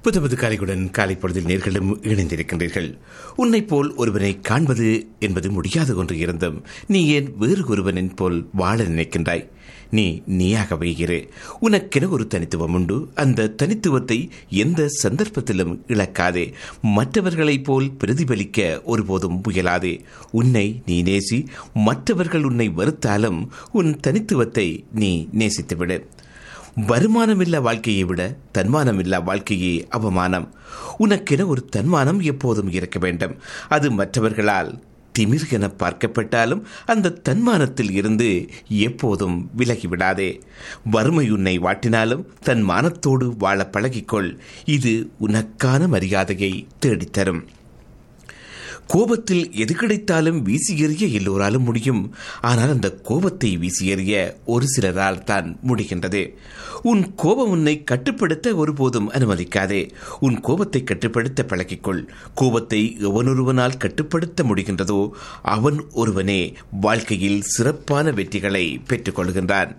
புத்தமது காலையுடன் காலை பொழுதில் நேர்களும் இணைந்திருக்கின்றீர்கள் உன்னைப் போல் ஒருவனை காண்பது என்பது முடியாத ஒன்று இருந்தும் நீ ஏன் வேறு ஒருவனின் போல் வாழ நினைக்கின்றாய் நீ நீயாகவே இரு உனக்கென ஒரு தனித்துவம் உண்டு அந்த தனித்துவத்தை எந்த சந்தர்ப்பத்திலும் இழக்காதே மற்றவர்களைப் போல் பிரதிபலிக்க ஒருபோதும் முயலாதே உன்னை நீ நேசி மற்றவர்கள் உன்னை வெறுத்தாலும் உன் தனித்துவத்தை நீ நேசித்துவிடு வருமானமில்லா வாழ்க்கையை விட தன்மானமில்லா வாழ்க்கையே அவமானம் உனக்கென ஒரு தன்மானம் எப்போதும் இருக்க வேண்டும் அது மற்றவர்களால் திமிர் என பார்க்கப்பட்டாலும் அந்த தன்மானத்தில் இருந்து எப்போதும் விலகிவிடாதே வறுமை உன்னை வாட்டினாலும் தன் மானத்தோடு வாழ பழகிக்கொள் இது உனக்கான மரியாதையை தேடித்தரும் கோபத்தில் எது கிடைத்தாலும் வீசி எறிய எல்லோராலும் முடியும் ஆனால் அந்த கோபத்தை வீசி எறிய ஒரு சிலரால் தான் முடிகின்றது உன் கோபம் உன்னை கட்டுப்படுத்த ஒருபோதும் அனுமதிக்காதே உன் கோபத்தை கட்டுப்படுத்த பழகிக்கொள் கோபத்தை எவனொருவனால் கட்டுப்படுத்த முடிகின்றதோ அவன் ஒருவனே வாழ்க்கையில் சிறப்பான வெற்றிகளை பெற்றுக்கொள்கின்றான்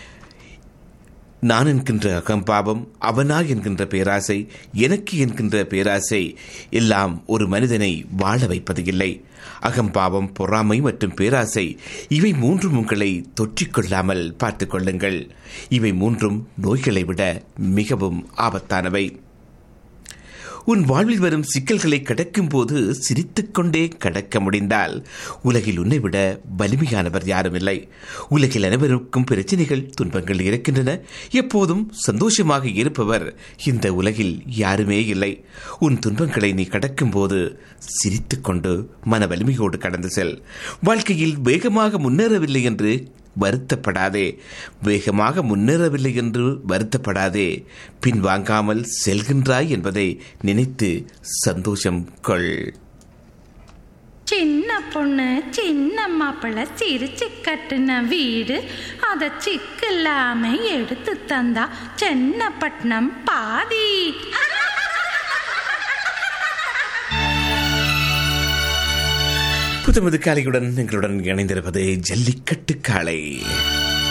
நான் என்கின்ற அகம்பாவம் அவனா என்கின்ற பேராசை எனக்கு என்கின்ற பேராசை எல்லாம் ஒரு மனிதனை வாழ வைப்பது இல்லை அகம்பாவம் பொறாமை மற்றும் பேராசை இவை மூன்றும் உங்களை தொற்றிக்கொள்ளாமல் பார்த்துக் கொள்ளுங்கள் இவை மூன்றும் நோய்களை விட மிகவும் ஆபத்தானவை உன் வாழ்வில் வரும் சிக்கல்களை கடக்கும் போது சிரித்துக்கொண்டே கடக்க முடிந்தால் உலகில் உன்னை விட வலிமையானவர் யாரும் இல்லை உலகில் அனைவருக்கும் பிரச்சனைகள் துன்பங்கள் இருக்கின்றன எப்போதும் சந்தோஷமாக இருப்பவர் இந்த உலகில் யாருமே இல்லை உன் துன்பங்களை நீ கடக்கும் போது சிரித்துக்கொண்டு மன வலிமையோடு கடந்து செல் வாழ்க்கையில் வேகமாக முன்னேறவில்லை என்று வருத்தப்படாதே வேகமாக முன்னேறவில்லை என்று வருத்தப்படாதே பின்வாங்காமல் செல்கின்றாய் என்பதை நினைத்து சந்தோஷம் கொள் சின்ன பொண்ணு சின்ன மாப்பிள்ளை சிரிச்சு கட்டுன வீடு அத சிக்கில்லாம எடுத்து தந்தா சென்னப்பட்டினம் பாதி புத்தமது காலையுடன் எங்களுடன் இணைந்திருப்பது ஜல்லிக்கட்டு காலை